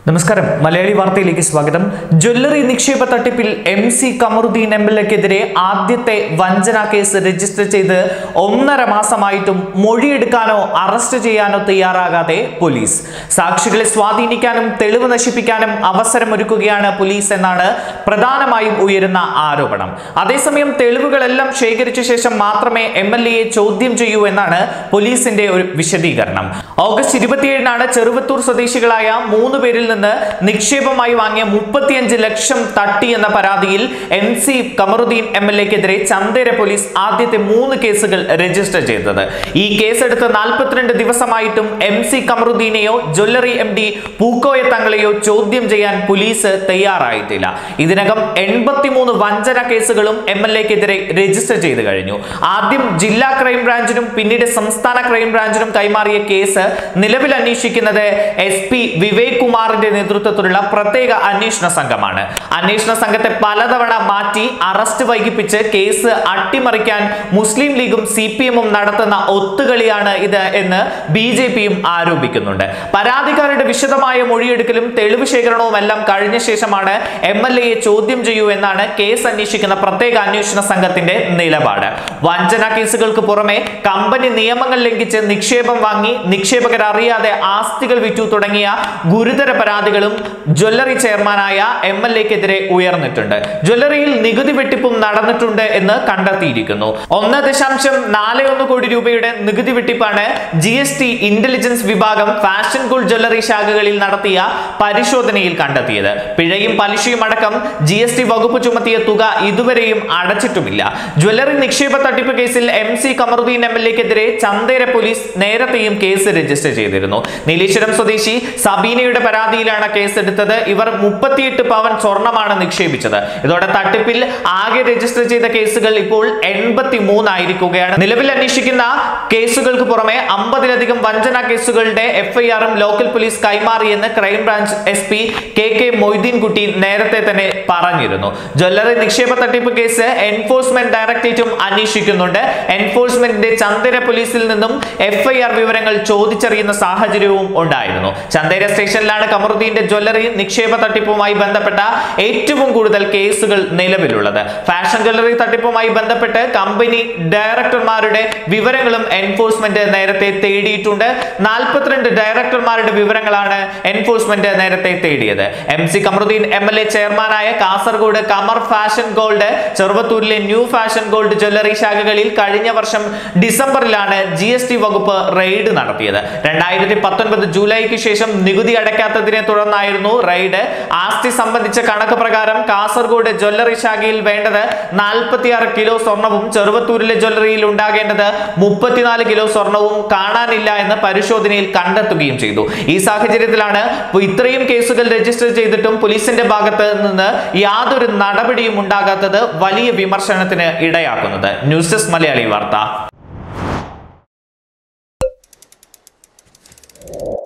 നമസ്കാരം മലയാളി വാർത്തയിലേക്ക് സ്വാഗതം ജ്വല്ലറി നിക്ഷേപ തട്ടിപ്പിൽ M C Kamaruddin M L എക്കെതിരെ ആദ്യത്തെ വഞ്ചന കേസ് രജിസ്റ്റർ ചെയ്ത് ഒന്നര മാസമായിട്ടും മൊഴിയെടുക്കാനോ അറസ്റ്റ് ചെയ്യാനോ തയ്യാറാകാതെ പോലീസ് സാക്ഷികളെ സ്വാധീനിക്കാനും തെളിവ് നശിപ്പിക്കാനും അവസരമൊരുക്കുകയാണ് പോലീസ് എന്നാണ് പ്രധാനമായും ഉയരുന്ന ആരോപണം അതേസമയം തെളിവുകളെല്ലാം ശേഖരിച്ച ശേഷം മാത്രമേ എം എൽ എയെ ചോദ്യം ചെയ്യൂ എന്നാണ് പോലീസിന്റെ ഒരു വിശദീകരണം ഓഗസ്റ്റ് ഇരുപത്തിയേഴിനാണ് ചെറുവത്തൂർ സ്വദേശികളായ മൂന്ന് പേരിൽ നിന്ന് നിക്ഷേപമായി വാങ്ങിയ മുപ്പത്തിയഞ്ച് ലക്ഷം തട്ടി എന്ന പരാതിയിൽ M C Kamaruddin M L എക്കെതിരെ ചന്ദേര പോലീസ് ആദ്യത്തെ മൂന്ന് കേസുകൾ രജിസ്റ്റർ ചെയ്തത് ഈ കേസെടുത്ത് നാൽപ്പത്തിരണ്ട് ദിവസമായിട്ടും എം സി കമറുദ്ദീനെയോ ജ്വല്ലറി എം ഡി പൂക്കോയ തങ്ങളെയോ ചോദ്യം ചെയ്യാൻ പോലീസ് തയ്യാറായിട്ടില്ല ഇതിനകം എൺപത്തിമൂന്ന് വഞ്ചന കേസുകളും എം എൽ എക്കെതിരെ രജിസ്റ്റർ ചെയ്ത് കഴിഞ്ഞു ആദ്യം ജില്ലാ ക്രൈംബ്രാഞ്ചിനും പിന്നീട് സംസ്ഥാന ക്രൈംബ്രാഞ്ചിനും കൈമാറിയ കേസ് നിലവിൽ അന്വേഷിക്കുന്നത് എസ് പി വിവേക് കുമാറിന്റെ നേതൃത്വത്തിലുള്ള പ്രത്യേക അന്വേഷണ സംഘമാണ് അന്വേഷണ സംഘത്തെ പലതവണ മാറ്റി അറസ്റ്റ് വൈകിപ്പിച്ച് കേസ് അട്ടിമറിക്കാൻ മുസ്ലിം ലീഗും സി പി എമ്മും നടത്തുന്ന ഒത്തുകളിയാണ് ഇത് എന്ന് ബി ജെ പിയും ആരോപിക്കുന്നുണ്ട് പരാതിക്കാരുടെ വിശദമായ മൊഴിയെടുക്കലും തെളിവ് ശേഖരണവും എല്ലാം കഴിഞ്ഞ ശേഷമാണ് എം എൽ എയെ ചോദ്യം ചെയ്യൂ എന്നാണ് കേസ് അന്വേഷിക്കുന്ന പ്രത്യേക അന്വേഷണ സംഘത്തിന്റെ നിലപാട് വഞ്ചന കേസുകൾക്ക് പുറമെ കമ്പനി നിയമങ്ങൾ ലംഘിച്ച് നിക്ഷേപം വാങ്ങി നിക്ഷേപകർ അറിയാതെ ആസ്തികൾ വിറ്റു തുടങ്ങിയ ഗുരുതര പരാതികളും ജ്വല്ലറി ചെയർമാനായ എം എൽ എക്കെതിരെ ഉയർന്നിട്ടുണ്ട് ജ്വല്ലറിയിൽ നികുതി വെട്ടിപ്പും നടന്നിട്ടുണ്ട് എന്ന് കണ്ടെത്തിയിരിക്കുന്നു ഒന്ന് ദശാംശം നാല് ഒന്ന് കോടി രൂപയുടെ നികുതി വെട്ടിപ്പാണ് ജി എസ് ടി ഇന്റലിജൻസ് വിഭാഗം ഫാഷൻ ഗോൾഡ് ജ്വല്ലറി ശാഖകളിൽ നടത്തിയ പരിശോധനയിൽ കണ്ടെത്തിയത് പിഴയും പലിശയും അടക്കം ജി എസ് ടി വകുപ്പ് ചുമത്തിയ തുക ഇതുവരെയും അടച്ചിട്ടുമില്ല ജ്വല്ലറി നിക്ഷേപ തട്ടിപ്പ് കേസിൽ M C Kamaruddin M L എക്കെതിരെ ചന്ദേര പോലീസ് നേരത്തെയും കേസ് രജിസ്റ്റർ ചെയ്തിരുന്നു നീലേശ്വരം സ്വദേശി സബീനയുടെ പരാതിയിലാണ് കേസ് എടുത്തത് ഇവർ മുപ്പത്തിയെട്ട് പവൻ സ്വർണമാണ് നിക്ഷേപിച്ചത് ഇതോടെ തട്ടിപ്പിൽ ആകെ രജിസ്റ്റർ ചെയ്ത കേസുകൾ ഇപ്പോൾ എൺപത്തി മൂന്നായിരിക്കുകയാണ് നിലവിൽ അന്വേഷിക്കുന്ന കേസുകൾക്ക് പുറമെ അമ്പതിലധികം വഞ്ചന കേസുകളുടെ എഫ്ഐആറും ലോക്കൽ പോലീസ് കൈമാറിയെന്ന് crime branch S P K K Moideen Kutty നേരത്തെ തന്നെ പറഞ്ഞിരുന്നു ജ്വല്ലറി നിക്ഷേപ തട്ടിപ്പ് കേസ് എൻഫോഴ്സ്മെന്റ് ഡയറക്ടറേറ്റും അന്വേഷിക്കുന്നുണ്ട് എൻഫോഴ്സ്മെന്റിന്റെ ചന്ദന പോലീസിൽ നിന്നും എഫ്ഐആർ വിവരങ്ങൾ ചോദിച്ചറിയുന്ന സാഹചര്യവും ഉണ്ടായിരുന്നു ചന്ദേര സ്റ്റേഷനിലാണ് കമറുദ്ദീന്റെ ജ്വല്ലറി നിക്ഷേപ തട്ടിപ്പുമായി ബന്ധപ്പെട്ട ഏറ്റവും കൂടുതൽ കേസുകൾ നിലവിലുള്ളത് ഫാഷൻ ജ്വല്ലറി തട്ടിപ്പുമായി ബന്ധപ്പെട്ട് കമ്പനി ഡയറക്ടർമാരുടെ വിവരങ്ങളും എൻഫോഴ്സ്മെന്റ് നേരത്തെ തേടിയിട്ടുണ്ട് നാൽപ്പത്തിരണ്ട് ഡയറക്ടർമാരുടെ വിവരങ്ങളാണ് എൻഫോഴ്സ്മെന്റ് നേരത്തെ തേടിയത് M C Kamaruddin M L A ചെയർമാനായ കാസർഗോഡ് കമർ ഫാഷൻ ഗോൾഡ് ചെറുവത്തൂരിലെ ന്യൂ ഫാഷൻ ഗോൾഡ് ജ്വല്ലറി ശാഖകളിൽ കഴിഞ്ഞ വർഷം ഡിസംബറിലാണ് ജി എസ് ടി വകുപ്പ് റെയ്ഡ് നടത്തിയത് രണ്ടായിരത്തി പത്തൊൻപത് ജൂലൈക്ക് ശേഷം നികുതി അടയ്ക്കാത്തതിനെ തുടർന്നായിരുന്നു റെയ്ഡ് ആസ്തി സംബന്ധിച്ച കണക്ക് പ്രകാരം കാസർഗോഡ് ജ്വല്ലറി ശാഖയിൽ വേണ്ടത് നാൽപ്പത്തിയാറ് കിലോ സ്വർണവും ചെറുവത്തൂരിലെ ജ്വല്ലറിയിൽ ഉണ്ടാകേണ്ടത് മുപ്പത്തിനാല് കിലോ സ്വർണവും കാണാനില്ല എന്ന് പരിശോധനയിൽ കണ്ടെത്തുകയും ചെയ്തു ഈ സാഹചര്യത്തിലാണ് ഇത്രയും കേസുകൾ രജിസ്റ്റർ ചെയ്തിട്ടും പോലീസിന്റെ ഭാഗത്ത് നിന്ന് യാതൊരു നടപടിയും ഉണ്ടാകാത്തത് വലിയ വിമർശനത്തിന് ഇടയാക്കുന്നത് ന്യൂസ് ഡെസ്ക് മലയാളി വാർത്ത